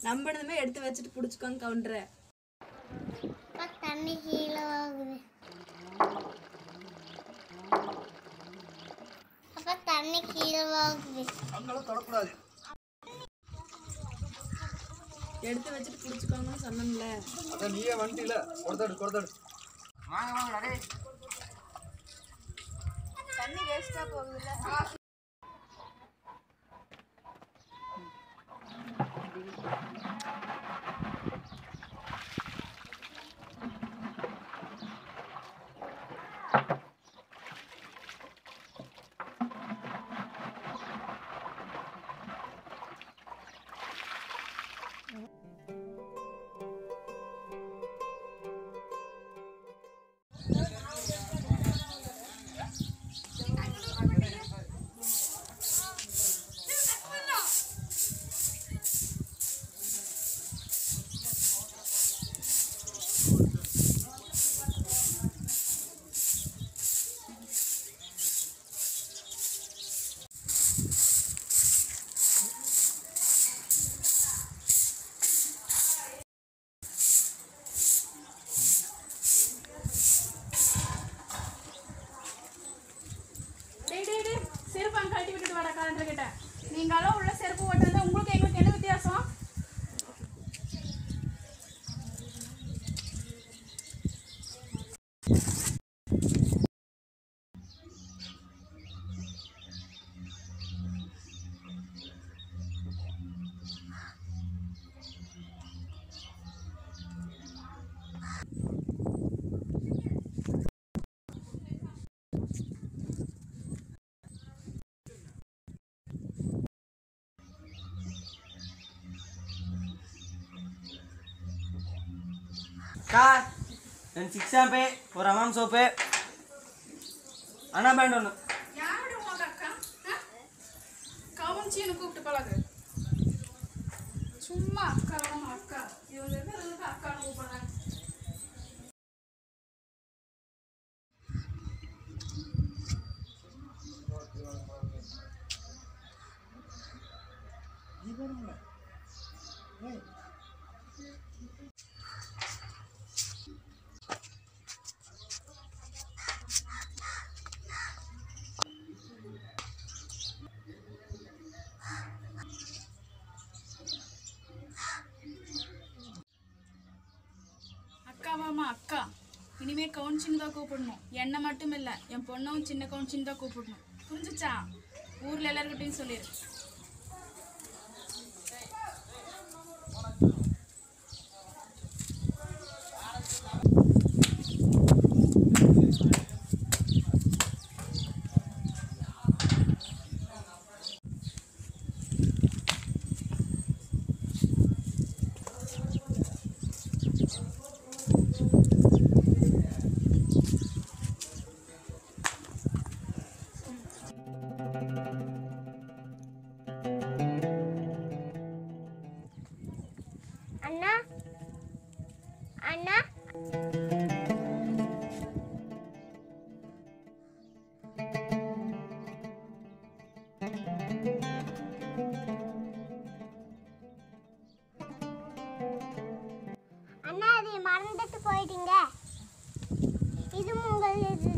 நம்பினதுமே எடுத்து வச்சுட்டு பிடிச்சிக்கோங்க கவுண்டரை அப்பா தண்ணி கீழே போகுது அப்பா தண்ணி கீழே போகுது அங்கெல்லாம் தொடக்கூடாது எடுத்து வச்சுட்டு பிடிச்சிக்கோங்கன்னு சொன்னோம்ல அதான் நீயே வந்துட்டில கொடுத்தாடு கொடுத்தாடு தண்ணி வேஸ்ட்டாக போகுதுல்ல டேய் டேய் டேய் செருப்பு அங்க கழட்டி விட்டுட்டு வாடா கலண்டர் கிட்ட நீங்களும் உள்ள செருப்பு ஓட்டுறது உங்களுக்கு எங்களுக்கு என்ன வித்தியாசம் அக்கா ரெண்டு சிக்ஸ் ஷாம்பு ஒரு அமாம் சோப்பு அண்ணா பேண்ட் ஒன்று யாரோட உங்க அக்கா கவனிச்சின்னு கூப்பிட்டு பழகு சும்மா அக்கா வேணும் அக்கா இவங்க என்ன இருக்கு அக்கான்னு கூப்பிடுறாங்க அக்காவாமா அக்கா இனிமே கவுன்சின்னு தான் கூப்பிடணும் என்னை மட்டும் இல்லை என் பொண்ணும் சின்ன கவுன்சின்னு தான் கூப்பிடணும் புரிஞ்சுச்சா ஊரில் எல்லாருக்கிட்டையும் சொல்லிடு அண்ணா அண்ணா அண்ணா அதை மறந்துட்டு போயிட்டீங்க இது உங்கள் இது